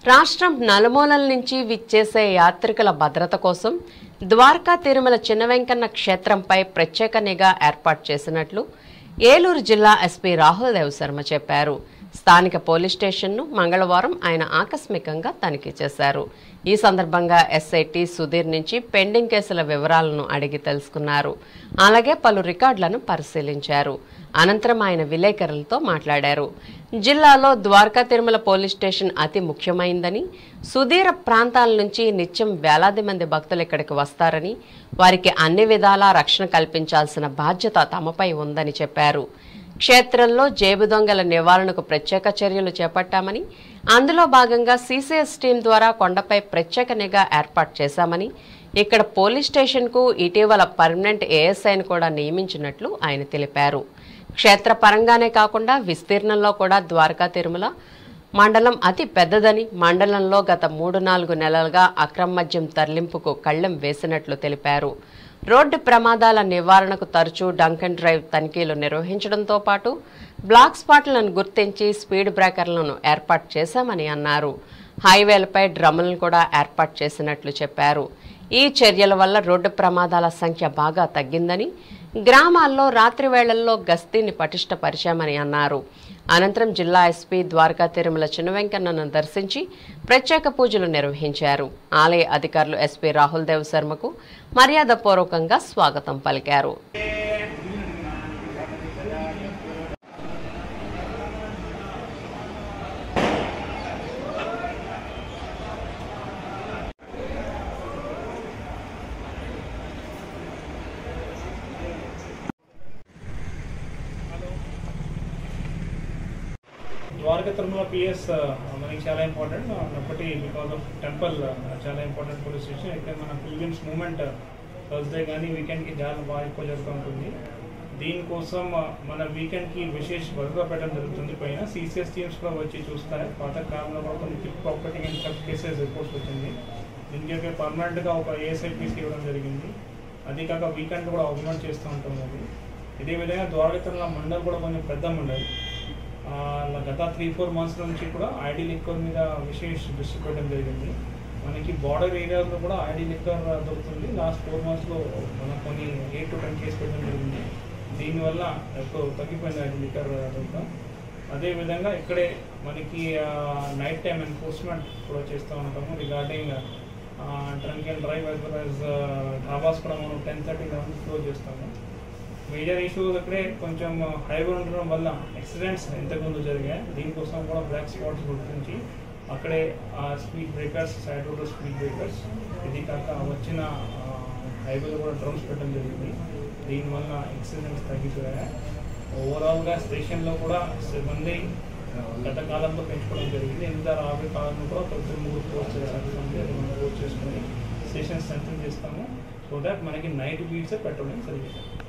రాష్ట్రం నలుమూలల నుంచి విచ్చేసే యాత్రికుల భద్రత కోసం ద్వారకా తిరుమల చిన్న వెంకన్న క్షేత్రంపై ప్రత్యేక నిఘా ఏర్పాటు చేసినట్లు ఏలూరు జిల్లా ఎస్పీ రాహుల్ దేవ్ శర్మ చెప్పారు స్థానిక పోలీస్ స్టేషన్ను మంగళవారం ఆయన ఆకస్మికంగా తనిఖీ చేశారు ఈ సందర్భంగా ఎస్ఐటి సుధీర్ నుంచి పెండింగ్ కేసుల వివరాలను అడిగి తెలుసుకున్నారు అలాగే పలు రికార్డులను పరిశీలించారు అనంతరం ఆయన విలేకరులతో మాట్లాడారు జిల్లాలో ద్వారకా తిరుమల పోలీస్ స్టేషన్ అతి ముఖ్యమైందని సుదీర ప్రాంతాల నుంచి నిత్యం వేలాది మంది భక్తులు ఇక్కడికి వస్తారని వారికి అన్ని విధాలా రక్షణ కల్పించాల్సిన బాధ్యత తమపై ఉందని చెప్పారు క్షేత్రంలో జేబు దొంగల నివారణకు ప్రత్యేక చర్యలు చేపట్టామని అందులో భాగంగా సీసీఎస్ టీం ద్వారా కొండపై ప్రత్యేక నిఘా ఏర్పాటు చేశామని ఇక్కడ పోలీస్ స్టేషన్కు ఇటీవల పర్మనెంట్ ఏఎస్ఐని కూడా నియమించినట్లు ఆయన తెలిపారు క్షేత్ర పరంగానే కాకుండా విస్తీర్ణంలో కూడా ద్వారకా తిరుమల మండలం అతి పెద్దదని మండలంలో గత మూడు నాలుగు నెలలుగా అక్రమ మద్యం తరలింపుకు కళ్ళెం వేసినట్లు తెలిపారు రోడ్డు ప్రమాదాల నివారణకు తరచూ డంకన్ డ్రైవ్ తనిఖీలు నిర్వహించడంతో పాటు బ్లాక్ స్పాట్లను గుర్తించి స్పీడ్ బ్రేకర్లను ఏర్పాటు చేశామని అన్నారు హైవేలపై డ్రమ్ములను కూడా ఏర్పాటు చేసినట్లు చెప్పారు ఈ చర్యల వల్ల రోడ్డు ప్రమాదాల సంఖ్య బాగా తగ్గిందని గ్రామాల్లో రాత్రి వేళల్లో గస్తీని పటిష్టపరిచామని అన్నారు అనంతరం జిల్లా ఎస్పీ ద్వారకా తిరుమల చిన్న వెంకన్నను దర్శించి ప్రత్యేక పూజలు నిర్వహించారు ఆలయ అధికారులు ఎస్పీ రాహుల్ దేవ్ శర్మకు మర్యాదపూర్వకంగా స్వాగతం పలికారు ద్వారక తిరుమల పిఎస్ మనకి చాలా ఇంపార్టెంట్ ఒకటి బికాస్ ఆఫ్ టెంపుల్ చాలా ఇంపార్టెంట్ పోలీస్ స్టేషన్ ఇక్కడ మన పిల్గ్రిమ్స్ మూమెంట్ థర్స్డే కానీ వీకెండ్కి చాలా బాగా ఎక్కువ జరుగుతూ ఉంటుంది దీనికోసం uh, మన వీకెండ్కి విశేష భద్రత పెట్టడం జరుగుతుంది పైన సీసీఎస్ టీమ్స్ కూడా వచ్చి చూస్తారు పాత కాలంలో కూడా కొన్ని pick pocketing and theft cases reports వచ్చింది దీనికి పర్మనెంట్గా ఒక ఏఎస్ఐపీసీ ఇవ్వడం జరిగింది అది కాక వీకెండ్ కూడా ఆర్గనైజ్ చేస్తూ ఉంటాం అది ఇదే విధంగా ద్వారక తిరుమల మండల్ కూడా కొంచెం పెద్ద మండలి ఆ, గత త్రీ ఫోర్ మంత్స్ నుంచి కూడా ఐడి లిక్కర్ మీద విశేష దృష్టి పెట్టడం జరిగింది మనకి బార్డర్ ఏరియాలో కూడా ఐడి లిక్కర్ దొరుకుతుంది లాస్ట్ ఫోర్ మంత్స్లో మనం కొన్ని ఎయిట్ టు టెన్ కేసు పెట్టడం జరిగింది దీనివల్ల ఎక్కువ తగ్గిపోయింది ఐడి లిక్కర్ దొరకడం అదేవిధంగా ఇక్కడే మనకి నైట్ టైం ఎన్ఫోర్స్మెంట్ కూడా చేస్తూ ఉంటాము regarding drunk and drive as well as dhabas కూడా మనం టెన్ థర్టీ లెవెన్ క్లోజ్ చేస్తాము మేజర్ ఇష్యూస్ అక్కడే కొంచెం హైవే ఉండడం వల్ల యాక్సిడెంట్స్ ఇంతకుముందు జరిగాయి దీనికోసం కూడా బ్లాక్ స్పాట్స్ గుర్తించి అక్కడే speed breakers side road speed breakers ఇది కాక వచ్చిన హైవేలో కూడా డ్రమ్స్ పెట్టడం జరిగింది దీనివల్ల యాక్సిడెంట్స్ తగ్గిపోయాయి ఓవరాల్గా స్టేషన్లో కూడా సిబ్బంది గత కాలంలో పెంచుకోవడం జరిగింది ఎంత రాబోయే కాలంలో కూడా కొంచెం మూడు పోస్ట్ చేయాలి అది మనం పోస్ట్ చేసుకొని స్టేషన్ స్ట్రెంగ్ చేస్తాము సో దట్ మనకి నైట్ బీట్స్ పెట్టడం జరిగింది